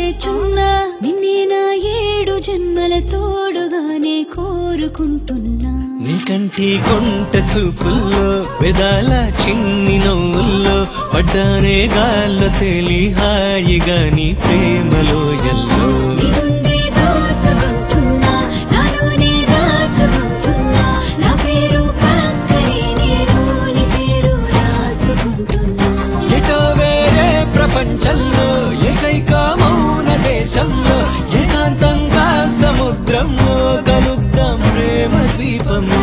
వేచున్నా నిన్నే నా ఏడు జన్మల తోడుగానే కోరుకుంటున్నా నీ కంటి కొంట చూపుల్లో వెదాల చిన్ని నవ్వుల్లో పడ్డానే గాల్లో తేలి హాయిగా నీ ప్రేమలో ఎల్లో నీ గుండె దోచుకుంటున్నా నాలోనే దాచుకుంటున్నా నా పేరు పక్కనే నేను నీ పేరు రాసుకుంటున్నా ఎటో వేరే ప్రపంచంలో ఏకైక మౌన దేశంలో ఏకాంతంగా సముద్రంలో కలుద్దాం ప్రేమ ద్వీపంలో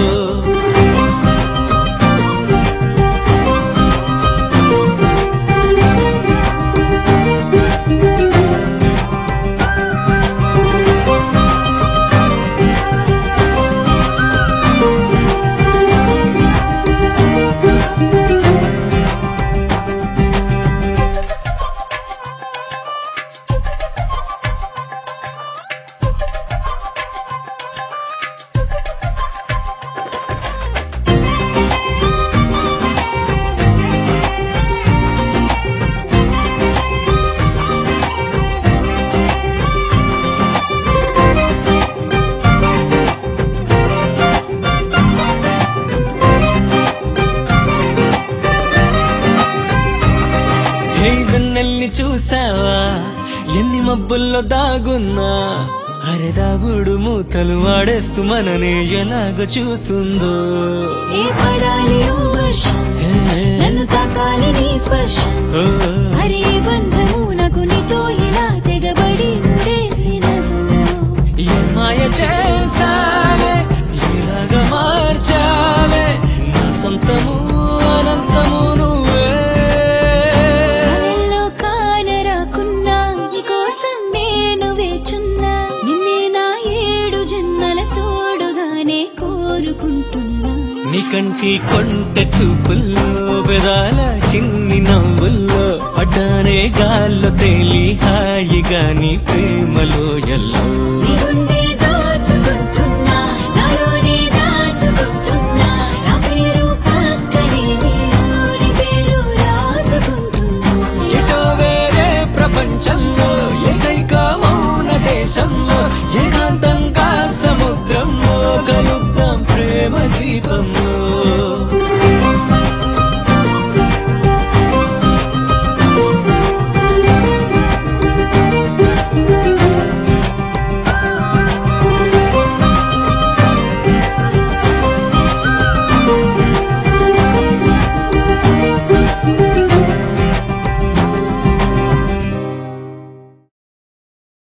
హే వెన్నెల్ని చూసావా ఎన్ని మబ్బుల్లో దాగున్నా అరే దాగుడు మూతలు వాడేస్తూ మననే ఎలాగ చూస్తుందో ఏ పడాలి ఓ వర్షం హే, నన్ను తాకాలి నీ స్పర్శం ఓ, అరే బంధము నాకు నీతో ఇలా తెగబడి ముడేసినదు ఏ మాయ చేసావే ఎలాగ మార్చావే నా సొంతము అనంతము నువ్వే కలల్లో కానరాకున్నా నీకోసం నేను వేచున్నా నిన్నే నా ఏడు జన్మల తోడుగానే కోరుకుంటున్నా నీ కంటి కొంట చూపుల్లో బెదాల చిన్ని నవ్వుల్లో పడ్డానే గాల్లో తేలి హాయిగా నీ ప్రేమలో ఎల్లో నీ గుండె దోచుకుంటున్నా నాలోనే దాచుకుంటున్నా నా పేరు పక్కనే నేను నీ పేరు రాసుకుంటున్నా ఎటో వేరే ప్రపంచంలో ఏకైక మౌన దేశంలో ఏకా